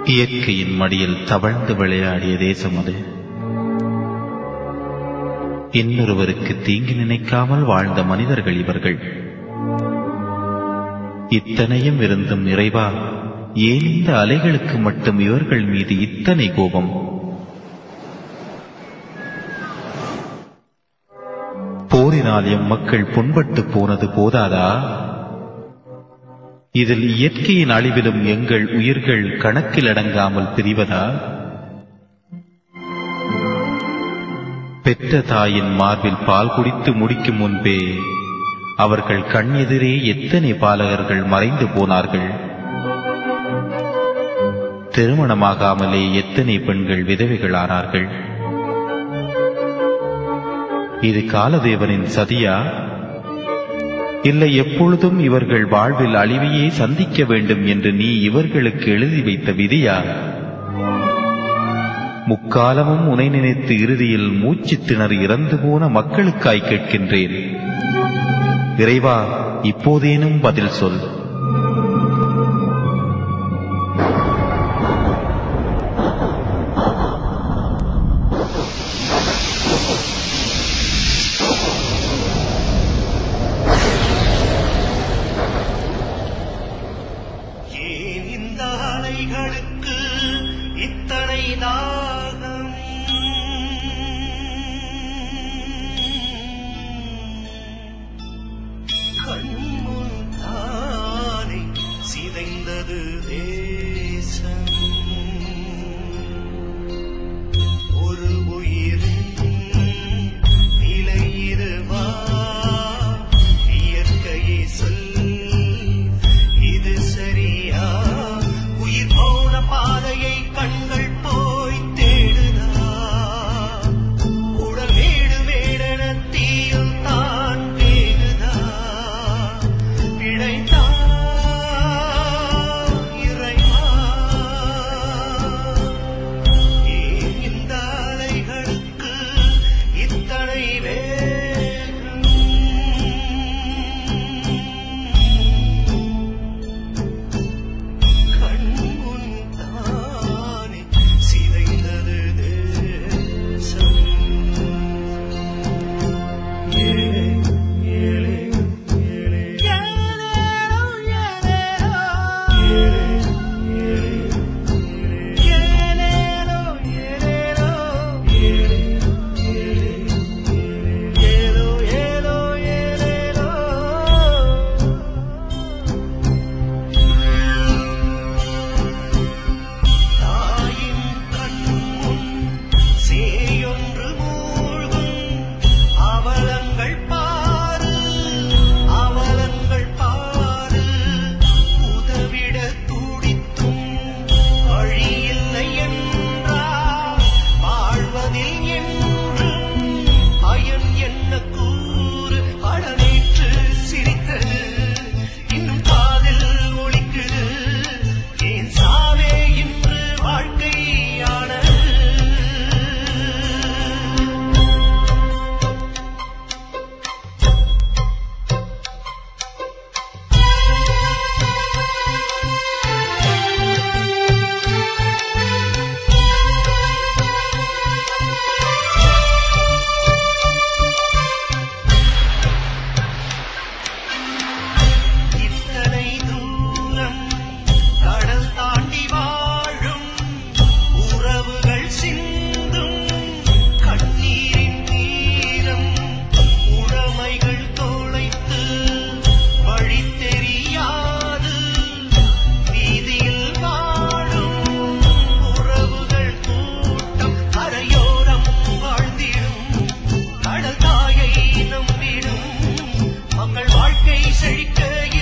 இயற்கையின் மடியில் தவழ்ந்து விளையாடிய தேசம் அது இன்னொருவருக்கு தீங்கு நினைக்காமல் வாழ்ந்த மனிதர்கள் இவர்கள் இத்தனையும் இருந்தும் நிறைவா ஏன் இந்த அலைகளுக்கு மட்டும் இவர்கள் மீது இத்தனை கோபம் போரினால் எம் மக்கள் புண்பட்டு போனது போதாதா இதில் இயற்கையின் அழிவிலும் எங்கள் உயிர்கள் கணக்கில் அடங்காமல் பிரிவதா பெற்ற தாயின் மார்பில் பால் குடித்து முடிக்கும் முன்பே அவர்கள் கண் எதிரே எத்தனை பாலகர்கள் மறைந்து போனார்கள் திருமணமாகாமலே எத்தனை பெண்கள் விதவைகளானார்கள் இது காலதேவனின் சதியா இல்லை எப்பொழுதும் இவர்கள் வாழ்வில் அழிவையே சந்திக்க வேண்டும் என்று நீ இவர்களுக்கு எழுதி வைத்த விதியா முக்காலமும் உனை நினைத்து இறுதியில் மூச்சு திணறி இறந்து போன மக்களுக்காய் கேட்கின்றேன் இறைவா இப்போதேனும் பதில் சொல் ஏன் இந்த அலைகளுக்கு இத்தனை தாகம் கண்முன் தானே சிதைந்தது தேசம் ஒரு உயிரின் நிலை இதுவா இயற்கையை சொல் இது சரியா உயிர் போன பாதையை கண்கள் போய் தேடுதா உடல் வீடு வீடென தீயில் தான் வேகுதா பிழைத்தா இறைவா ஏன் இந்த அலைகளுக்கு இத்தனை வேகம் கண்முன் தானே சிதைந்தது தேசம் ஏலே ஏலே ஏலே ஏலேலோ ஏலேலோ ஏலே ஏலே ஏலேலோ ஏலேலோ ஏலே ஏலேலோ ஏலோ ஏலேலோ தாயின் கண்முன் சேயொன்று மூழ்கும் அவலங்கள் பாரு அவலங்கள் பாரு உதவிட துடித்தும் வழியில்லை என்றார் வாழ்வதில் என்றும் அயன் என்ன கூறு அடனேற்று சிரித்தது இன்னும் காதில் ஒலிக்குது ஏன் சாவே இன்று வாழ்க்கையானது இத்தனை தூரம் கடல் தாண்டி வாழும் உறவுகள் சிந்தும் கண்ணீரின் நீரம் உடைமைகள் தொலைத்து வழி தெரியாது வீதியில் வாழும் உறவுகள் கூட்டம் கரையோரம் வாழ்ந்திடும் கடல் தாயை நம்பிடும் மக்கள் வாழ்க்கை செழிக்க